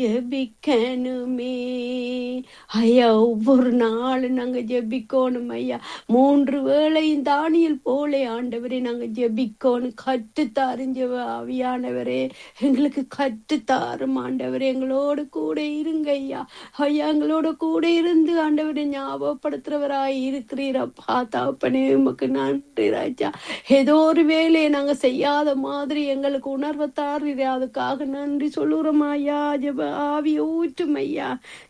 ஜெபிக்கணுமே ஐயா ஒவ்வொரு நாளும் நாங்க ஜெபிக்கணும் ஐயா மூன்று வேளையும் தானியல் போலே ஆண்டவரே நாங்க ஜெபிக்கணும் கற்றுத்தாரும் ஜெப ஆவியானவரே எங்களுக்கு கற்றுத்தாரும் ஆண்டவரே எங்களோடு கூட இருங்க ஐயா ஐயா எங்களோட கூட இருந்து ஆண்டவரை ஞாபகப்படுத்துறவராய் இருக்கிறீரப்பா தாப்பனே உமக்கு நன்றி ராஜா ஏதோ ஒரு வேலையை நாங்க செய்யாத மாதிரி எங்களுக்கு உணர்வை தாருறீரே அதுக்காக நன்றி சொல்லுறோம் ஐயா ஜெப ஆவி ஊற்றும் ஐயா